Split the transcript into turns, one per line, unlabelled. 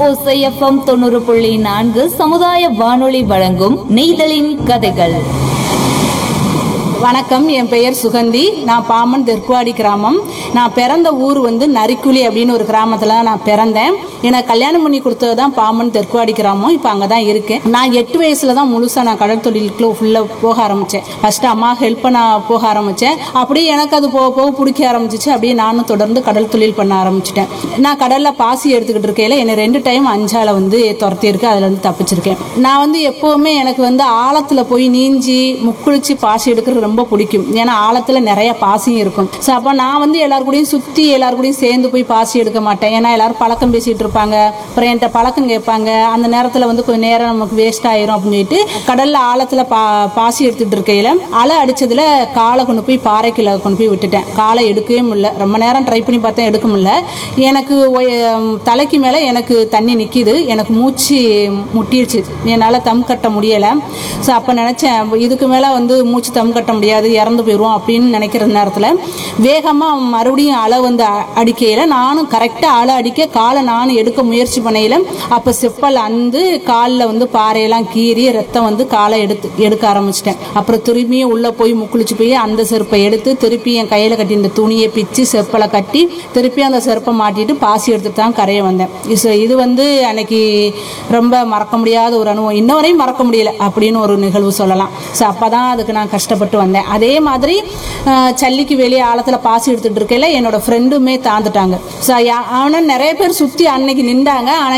ஓசை எஃப்எம் தொண்ணூறு புள்ளி நான்கு சமுதாய வானொலி வழங்கும் நெய்தலின் கதைகள்
வணக்கம் என் பெயர் சுகந்தி நான் பாமன் தெற்குவாடி கிராமம் நான் பிறந்த ஊர் வந்து நரிக்குழி அப்படின்னு ஒரு கிராமத்தில் தான் நான் பிறந்தேன் எனக்கு கல்யாணம் பண்ணி கொடுத்தது தான் பாமன் தெற்குவாடி கிராமம் இப்போ அங்கே தான் இருக்கேன் நான் எட்டு வயசுல தான் முழுசாக நான் கடல் தொழிலுக்குள்ள ஃபுல்லாக போக ஆரம்பித்தேன் ஃபர்ஸ்ட் அம்மா ஹெல்ப் பண்ண போக ஆரம்பித்தேன் அப்படியே எனக்கு அது போக போக பிடிக்க ஆரம்பிச்சிச்சு அப்படியே நானும் தொடர்ந்து கடல் தொழில் பண்ண ஆரம்பிச்சிட்டேன் நான் கடலில் பாசி எடுத்துக்கிட்டு இருக்கையில என்னை ரெண்டு டைம் அஞ்சால வந்து துரத்தி இருக்கு அதுல இருந்து தப்பிச்சிருக்கேன் நான் வந்து எப்பவுமே எனக்கு வந்து ஆழத்துல போய் நீஞ்சி முக்குளிச்சு பாசி எடுக்கிறது ரொம்ப பிடிக்கும் ஏன்னா ஆழத்துல நிறைய பாசியும் இருக்கும் ஸோ அப்போ நான் வந்து எல்லார் கூடயும் சுத்தி எல்லார் கூடயும் சேர்ந்து போய் பாசி எடுக்க மாட்டேன் ஏன்னா எல்லாரும் பழக்கம் பேசிட்டு இருப்பாங்க அப்புறம் என்கிட்ட பழக்கம் கேட்பாங்க அந்த நேரத்துல வந்து கொஞ்சம் நேரம் நமக்கு வேஸ்ட் ஆயிரும் அப்படின்னு சொல்லிட்டு கடல்ல ஆழத்துல பா பாசி எடுத்துட்டு இருக்கையில அலை அடிச்சதுல காலை கொண்டு போய் பாறைக்குள்ள கொண்டு போய் விட்டுட்டேன் காலை எடுக்கவே முடியல ரொம்ப நேரம் ட்ரை பண்ணி பார்த்தேன் எடுக்க முடியல எனக்கு ஒய- தலைக்கு மேலே எனக்கு தண்ணி நிற்கிது எனக்கு மூச்சு முட்டிடுச்சு என்னால் தம் கட்ட முடியலை ஸோ அப்போ நினச்சேன் இதுக்கு மேலே வந்து மூச்சு தம் கட்ட முடியாது இறந்து போயிடுவோம் அப்படின்னு நினைக்கிற நேரத்தில் வேகமாக மறுபடியும் அலை வந்து அ- அடிக்கையில் நானும் கரெக்டாக அலை அடிக்க காலை நானும் எடுக்க முயற்சி பண்ணையில் அப்போ செப்பல் அந்து காலில் வந்து பாறையெல்லாம் கீறி ரத்தம் வந்து காலை எடுத்து எடுக்க ஆரம்பிச்சிட்டேன் அப்புறம் திரும்பியும் உள்ளே போய் முக்குளிச்சு போய் அந்த செருப்பை எடுத்து திருப்பி என் கையில் கட்டி இந்த துணியை பிச்சு செப்பலை கட்டி திருப்பி அந்த செருப்பை மாட்டிட்டு பாசி எடுத்துட்டு தான் கரையை வந்தேன் இது இது வந்து அன்னைக்கு ரொம்ப மறக்க முடியாத ஒரு அனுபவம் இன்ன வரையும் மறக்க முடியல அப்படின்னு ஒரு நிகழ்வு சொல்லலாம் ஸோ அப்போ தான் அதுக்கு நான் கஷ்டப்பட்டு வந்தேன் அதே மாதிரி அஹ், சல்லிக்கு வெளியே ஆழத்தில் பாசி எடுத்துட்டு இருக்கையில என்னோட ஃப்ரெண்டுமே தாந்துட்டாங்க ஸோ ஆனால் நிறைய பேர் சுற்றி அன்னைக்கு நின்றாங்க ஆனால்